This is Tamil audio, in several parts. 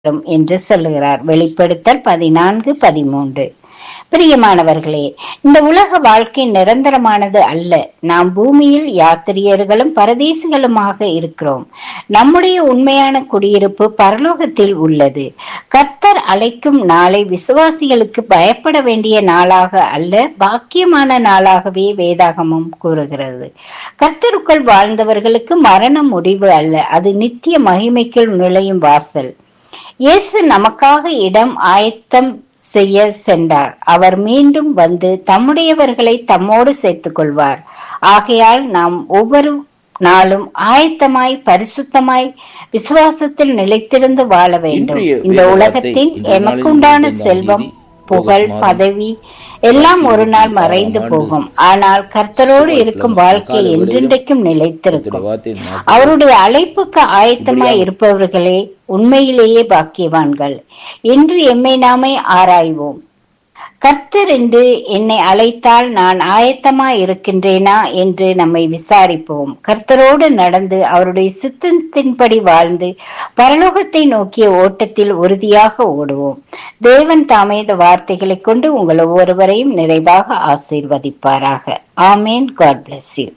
வரும் என்று சொல்லுகிறார் வெளிப்படுத்தல் பதினான்கு பதிமூன்று பிரியமானவர்களே இந்த உலக வாழ்க்கை நிரந்தரமானது அல்ல நாம் பூமியில் யாத்திரியர்களும் பரதேசிகளுமாக இருக்கிறோம் நம்முடைய உண்மையான குடியிருப்பு பரலோகத்தில் உள்ளது கர்த்தர் அழைக்கும் நாளை விசுவாசிகளுக்கு பயப்பட வேண்டிய நாளாக அல்ல பாக்கியமான நாளாகவே வேதாகமம் கூறுகிறது கர்த்தருக்குள் வாழ்ந்தவர்களுக்கு மரணம் முடிவு அல்ல அது நித்திய மகிமைக்குள் நுழையும் வாசல் இயேசு நமக்காக இடம் ஆயத்தம் செய்ய சென்றார் அவர் மீண்டும் வந்து தம்முடையவர்களை தம்மோடு சேர்த்துக் கொள்வார் ஆகையால் நாம் ஒவ்வொரு நாளும் ஆயத்தமாய் பரிசுத்தமாய் விசுவாசத்தில் நிலைத்திருந்து வாழ வேண்டும் இன்றைய இந்த வேத உலகத்தின் வார்த்தை இந்த எமக்குண்டான நாளில் செல்வம் தேதி புகழ் ஆகஸ்ட் மாதம் பதவி எல்லாம் ஒரு நாள் மறைந்து ஆண்டு போகும் ஆனால் கர்த்தரோடு இருக்கும் வாழ்க்கை காலை வேளையிலும் என்றென்றைக்கும் கர்த்தருடைய நிலைத்திருக்கும் வார்த்தை நாட்கள் அவருடைய அழைப்புக்கு ஆயத்தமாய் இருப்பவர்களே உண்மையிலேயே பாக்கியவான்கள் இன்று எம்மை நாமே ஆராய்வோம் கர்த்தர் என்று என்னை அழைத்தால் நான் ஆயத்தமாய் இருக்கின்றேனா என்று நம்மை விசாரிப்போம் கர்த்தரோடு நடந்து அவருடைய சித்தத்தின்படி வாழ்ந்து பரலோகத்தை நோக்கிய ஓட்டத்தில் உறுதியாக ஓடுவோம் தேவன் தாமே இந்த வார்த்தைகளை கொண்டு உங்கள் ஒவ்வொருவரையும் நிறைவாக ஆசீர்வதிப்பாராக ஆமேன் காட் bless you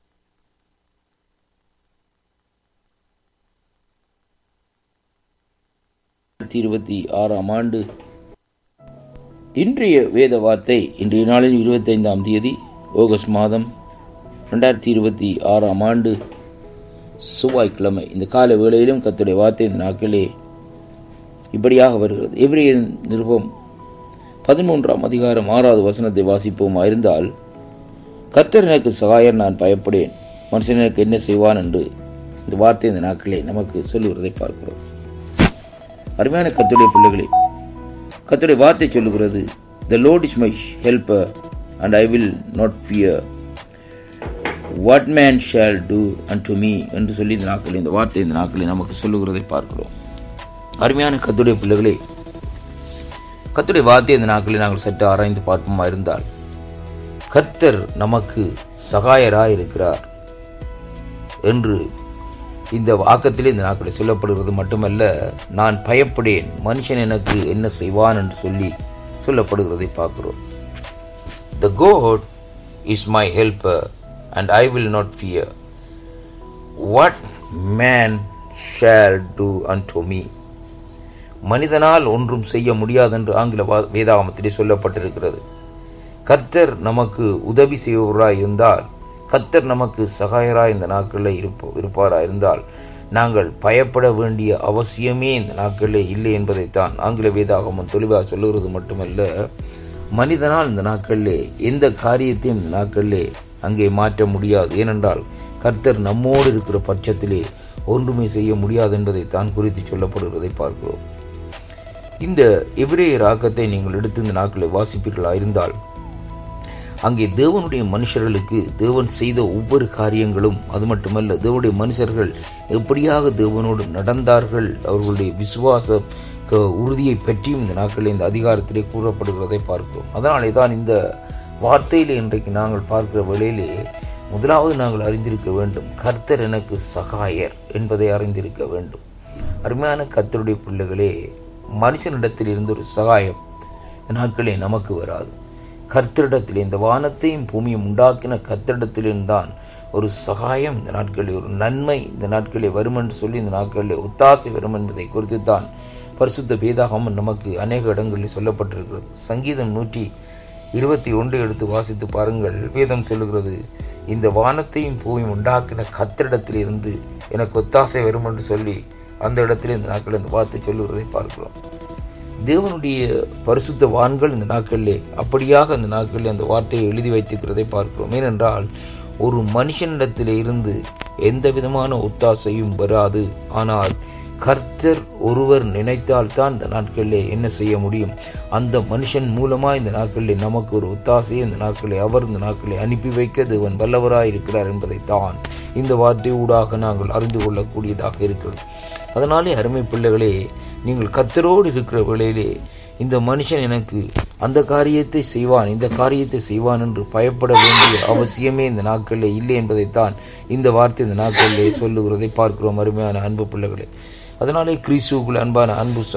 ரெண்டாயிரத்தி இருபத்தி ஆறாம் ஆண்டு இன்றைய வேத வார்த்தை இன்றைய நாளில் இருபத்தைந்தாம் தேதி ஆகஸ்ட் மாதம் ரெண்டாயிரத்தி இருபத்தி ஆறாம் ஆண்டு செவ்வாய்க்கிழமை இந்த கால வேளையிலும் கத்துடைய வார்த்தை இந்த நாட்களே இப்படியாக வருகிறது எவ்ரிய நிருபம் பதிமூன்றாம் அதிகாரம் ஆறாவது வசனத்தை வாசிப்போமா இருந்தால் கர்த்தர் எனக்கு சகாயர் நான் பயப்படேன் மனுஷன் எனக்கு என்ன செய்வான் என்று இந்த வார்த்தை இந்த நாட்களே நமக்கு சொல்லுகிறதை பார்க்கிறோம் அருமையான கத்துடைய பிள்ளைகளே கத்துடைய வார்த்தை சொல்லுகிறது the Lord is my helper and I will not fear what man shall do unto me என்று சொல்லி இந்த நாட்களில் இந்த வார்த்தை இந்த நாட்களில் நமக்கு சொல்லுகிறதை பார்க்கிறோம் அருமையான கத்துடைய பிள்ளைகளே கத்துடைய வார்த்தை இந்த நாட்களில் நாங்கள் சற்று ஆராய்ந்து பார்ப்போமா இருந்தால் கர்த்தர் நமக்கு சகாயராய் இருக்கிறார் என்று இந்த வாக்கத்திலே இந்த நாட்களில் சொல்லப்படுகிறது மட்டுமல்ல நான் பயப்படேன் மனுஷன் எனக்கு என்ன செய்வான் என்று சொல்லி சொல்லப்படுகிறதை பார்க்கிறோம் the God is my helper and I will not fear what man shall do unto me மனிதனால் ஒன்றும் செய்ய முடியாதென்று ஆங்கில வா- வேதாகமத்திலே சொல்லப்பட்டிருக்கிறது கர்த்தர் நமக்கு உதவி செய்பவராய் இருந்தால் கர்த்தர் நமக்கு சகாயராய் இந்த நாட்களில் இருப்ப இருப்பாராய் இருந்தால் நாங்கள் பயப்பட வேண்டிய அவசியமே இந்த நாட்களிலே இல்லை என்பதைத்தான் ஆங்கில வேதாகமம் தெளிவாக சொல்லுகிறது மட்டுமல்ல மனிதனால் இந்த நாட்களிலே எந்த காரியத்தையும் இந்த நாட்களிலே அங்கே மாற்ற முடியாது ஏனென்றால் கர்த்தர் நம்மோடு இருக்கிற பட்சத்திலே ஒன்றுமே செய்ய முடியாது என்பதைத்தான் குறித்து சொல்லப்படுகிறதை பார்க்கிறோம் இந்த எபிரேய ராக்கத்தை நீங்கள் எடுத்து இந்த நாட்களை வாசிப்பீர்களா இருந்தால் அங்கே தேவனுடைய மனுஷர்களுக்கு தேவன் செய்த ஒவ்வொரு காரியங்களும் அது மட்டுமல்ல தேவனுடைய மனுஷர்கள் எப்படியாக தேவனோடு நடந்தார்கள் அவர்களுடைய விசுவாச க- உறுதியை பற்றியும் இந்த நாட்களில் இந்த அதிகாரத்திலே கூறப்படுகிறதை பார்க்கிறோம் அதனாலே தான் இந்த வார்த்தையிலே இன்றைக்கு நாங்கள் பார்க்கிற வேளையிலே முதலாவது நாங்கள் அறிந்திருக்க வேண்டும் கர்த்தர் எனக்கு சகாயர் என்பதை அறிந்திருக்க வேண்டும் அருமையான கர்த்தருடைய பிள்ளைகளே மனுஷனிடத்தில் இருந்து ஒரு சகாயம் இந்த நாட்களே நமக்கு வராது கர்த்தரிடத்தில் இந்த வானத்தையும் பூமியும் உண்டாக்கின கர்த்தரிடத்திலிருந்தான் ஒரு சகாயம் இந்த நாட்களில் ஒரு நன்மை இந்த நாட்களில் வரும் என்று சொல்லி இந்த நாட்களில் ஒத்தாசை வரும் என்பதை குறித்து தான் பரிசுத்த வேதாகமம் நமக்கு அநேக இடங்களில் சொல்லப்பட்டிருக்கிறது சங்கீதம் நூற்றி இருபத்தி ஒன்று எடுத்து வாசித்து பாருங்கள் வேதம் சொல்லுகிறது இந்த வானத்தையும் பூமியும் உண்டாக்கின கத்திரிடத்திலிருந்து எனக்கு ஒத்தாசை வரும் என்று சொல்லி அந்த இடத்தில் இந்த நாட்களில் இந்த வார்த்தை சொல்லுகிறதை பார்க்கிறோம் தேவனுடைய பரிசுத்த வான்கள் இந்த நாட்களிலே அப்படியாக அந்த நாட்களில் அந்த வார்த்தையை எழுதி வைத்திருக்கிறதை பார்க்கிறோம் ஏனென்றால் ஒரு மனுஷனிடத்திலே இருந்து எந்த விதமான ஒத்தாசையும் வராது ஆனால் கர்த்தர் ஒருவர் நினைத்தால் தான் இந்த நாட்களிலே என்ன செய்ய முடியும் அந்த மனுஷன் மூலமா இந்த நாட்களிலே நமக்கு ஒரு ஒத்தாசையை இந்த நாட்களை அவர் இந்த நாட்களை அனுப்பி வைக்க தேவன் வல்லவராய் இருக்கிறார் என்பதைத்தான் இந்த வார்த்தை ஊடாக நாங்கள் அறிந்து கொள்ளக்கூடியதாக இருக்கிறது அதனாலே அருமை பிள்ளைகளே நீங்கள் கத்தரோடு இருக்கிற வேளையிலே இந்த மனுஷன் எனக்கு அந்த காரியத்தை செய்வான் இந்த காரியத்தை செய்வான் என்று பயப்பட வேண்டிய அவசியமே இந்த நாட்களில் இல்லை என்பதைத்தான் இந்த வார்த்தை இந்த நாட்களிலே சொல்லுகிறதை பார்க்கிறோம் அருமையான அன்பு பிள்ளைகளே அதனாலே கிறிஸ்துவுக்குள் அன்பான அன்பு